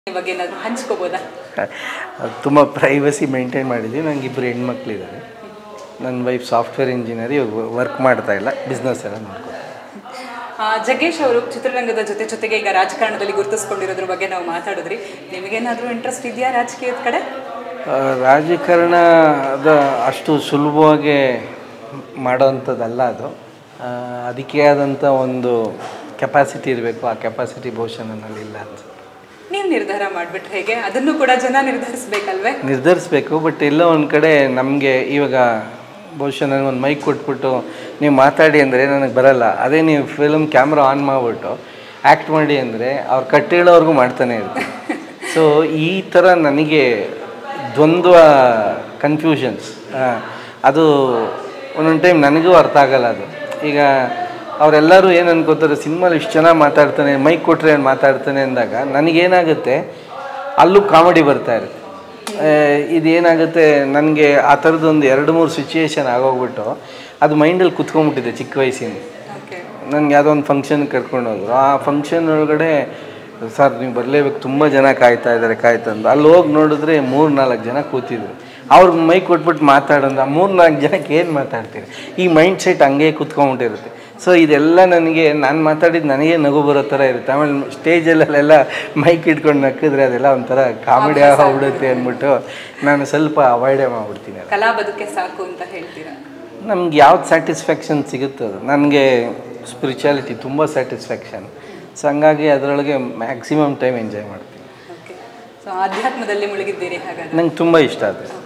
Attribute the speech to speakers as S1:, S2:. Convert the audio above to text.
S1: ಬಗ್ಗೆ ಏನಾದರೂ ಹಂಚ್ಕೋಬೋದಾ
S2: ತುಂಬ ಪ್ರೈವಸಿ ಮೇಂಟೈನ್ ಮಾಡಿದ್ವಿ ನಂಗೆ ಇಬ್ಬರು ಹೆಣ್ಮಕ್ಳಿದ್ದಾರೆ ನನ್ನ ವೈಫ್ ಸಾಫ್ಟ್ವೇರ್ ಇಂಜಿನಿಯರ್ ಇವಾಗ ವರ್ಕ್ ಮಾಡ್ತಾ ಇಲ್ಲ ಬಿಸ್ನೆಸ್ ಎಲ್ಲ ನೋಡ್ಕೊ
S1: ಆ, ಜಗ್ಗೇಶ್ ಅವರು ಚಿತ್ರರಂಗದ ಜೊತೆ ಜೊತೆಗೆ ಈಗ ರಾಜಕಾರಣದಲ್ಲಿ ಗುರುತಿಸ್ಕೊಂಡಿರೋದ್ರ ಬಗ್ಗೆ ನಾವು ಮಾತಾಡಿದ್ರಿ ನಿಮಗೇನಾದರೂ ಇಂಟ್ರೆಸ್ಟ್ ಇದೆಯಾ ರಾಜಕೀಯದ ಕಡೆ
S2: ಆ, ರಾಜಕಾರಣ ಅದು ಅಷ್ಟು ಸುಲಭವಾಗಿ ಮಾಡೋವಂಥದ್ದಲ್ಲ ಅದು ಆ, ಅದಕ್ಕೆ ಆದಂಥ ಒಂದು ಕೆಪಾಸಿಟಿ ಇರಬೇಕು ಆ ಕೆಪಾಸಿಟಿ ಬಹುಶಃ ನನ್ನಲ್ಲಿ ಇಲ್ಲ ಅನ್ಸುತ್ತೆ
S1: ನೀವು ನಿರ್ಧಾರ ಮಾಡಿಬಿಟ್ರೆ ಹೇಗೆ ಅದನ್ನು ಕೂಡ ಜನ ನಿರ್ಧರಿಸ್ಬೇಕಲ್ವೇ
S2: ನಿರ್ಧರಿಸ್ಬೇಕು ಬಟ್ ಎಲ್ಲೋ ಒಂದು ಕಡೆ ನಮಗೆ ಇವಾಗ ಬಹುಶಃ ನನಗೆ ಒಂದು ಮೈಕ್ ಕೊಟ್ಬಿಟ್ಟು ನೀವು ಮಾತಾಡಿ ಅಂದರೆ ನನಗೆ ಬರಲ್ಲ ಅದೇ ನೀವು ಫಿಲ್ಮ್ ಕ್ಯಾಮ್ರಾ ಆನ್ ಮಾಡಿಬಿಟ್ಟು ಆ್ಯಕ್ಟ್ ಮಾಡಿ ಅಂದರೆ ಅವ್ರು ಕಟ್ಟೇಳೋವರೆಗೂ ಮಾಡ್ತಾನೆ ಇರ್ತೀನಿ ಸೊ ಈ ಥರ ನನಗೆ ದ್ವಂದ್ವ ಕನ್ಫ್ಯೂಷನ್ಸ್ ಅದು ಒಂದೊಂದು ಟೈಮ್ ನನಗೂ ಅರ್ಥ ಆಗಲ್ಲ ಅದು ಈಗ ಅವರೆಲ್ಲರೂ ಏನು ಅನ್ಕೋತಾರೆ ಸಿನಿಮಾಲಿ ಇಷ್ಟು ಚೆನ್ನಾಗಿ ಮಾತಾಡ್ತಾನೆ ಮೈಕ್ ಕೊಟ್ಟರೆ ಏನು ಮಾತಾಡ್ತಾನೆ ಅಂದಾಗ ನನಗೇನಾಗುತ್ತೆ ಅಲ್ಲೂ ಕಾಮಿಡಿ ಬರ್ತಾ ಇರುತ್ತೆ ಆ, ಇದೇನಾಗುತ್ತೆ ನನಗೆ ಆ ಥರದ್ದೊಂದು ಎರಡು ಮೂರು ಸಿಚುಯೇಷನ್ ಆಗೋಗ್ಬಿಟ್ಟು ಅದು ಮೈಂಡಲ್ಲಿ ಕುತ್ಕೊಂಡ್ಬಿಟ್ಟಿದೆ ಚಿಕ್ಕ ವಯಸ್ಸಿಂದ
S1: ಓಕೆ
S2: ನನಗೆ ಯಾವುದೋ ಒಂದು ಫಂಕ್ಷನ್ ಕರ್ಕೊಂಡು ಹೋದ್ರು ಆ ಫಂಕ್ಷನ್ ಒಳಗಡೆ ಸರ್ ನೀವು ಬರಲೇಬೇಕು ತುಂಬ ಜನ ಕಾಯ್ತಾ ಇದ್ದಾರೆ ಕಾಯ್ತಂದು ಅಲ್ಲಿ ಹೋಗಿ ನೋಡಿದ್ರೆ ಮೂರು ನಾಲ್ಕು ಜನ ಕೂತಿದ್ರು ಅವ್ರಿಗೆ ಮೈಕ್ ಕೊಟ್ಬಿಟ್ಟು ಮಾತಾಡೋದು ಆ ಮೂರು ನಾಲ್ಕು ಜನಕ್ಕೆ ಏನು ಮಾತಾಡ್ತೀರಿ ಈ ಮೈಂಡ್ ಸೆಟ್ ಹಂಗೆ ಕುತ್ಕೊಂಡ್ಬಿಟ್ಟಿರುತ್ತೆ ಸೊ ಇದೆಲ್ಲ ನನಗೆ ನಾನು ಮಾತಾಡಿದ್ದು ನನಗೆ ನಗು ಬರೋ ಥರ ಇರುತ್ತೆ ಆಮೇಲೆ ಸ್ಟೇಜಲ್ಲೆಲ್ಲ ಮೈಕ್ ಇಟ್ಕೊಂಡು ನಕ್ಕಿದ್ರೆ ಅದೆಲ್ಲ ಒಂಥರ ಕಾಮಿಡಿ ಆಗ್ಬಿಡುತ್ತೆ ಅಂದ್ಬಿಟ್ಟು ನಾನು ಸ್ವಲ್ಪ ಅವಾಯ್ಡೇ ಮಾಡಿಬಿಡ್ತೀನಿ ಅದನ್ನ.
S1: ಕಲಾ ಬದುಕೆ ಸಾಕು ಅಂತ ಹೇಳ್ತೀರಾ
S2: ನಮ್ಗೆ ಯಾವ್ದು ಸ್ಯಾಟಿಸ್ಫ್ಯಾಕ್ಷನ್ ಸಿಗುತ್ತೋ ಅದು ನನಗೆ ಸ್ಪಿರಿಚುಯಾಲಿಟಿ ತುಂಬ ಸ್ಯಾಟಿಸ್ಫ್ಯಾಕ್ಷನ್ ಸೊ ಹಂಗಾಗಿ ಅದರೊಳಗೆ ಮ್ಯಾಕ್ಸಿಮಮ್ ಟೈಮ್ ಎಂಜಾಯ್ ಮಾಡ್ತೀನಿ
S1: ಓಕೆ ಸೊ ಆಧ್ಯಾತ್ಮದಲ್ಲಿ ಮುಳುಗಿದ್ದೀರಿ ಹಾಗಾದ್ರೆ
S2: ನಂಗೆ ತುಂಬ ಇಷ್ಟ ಅದು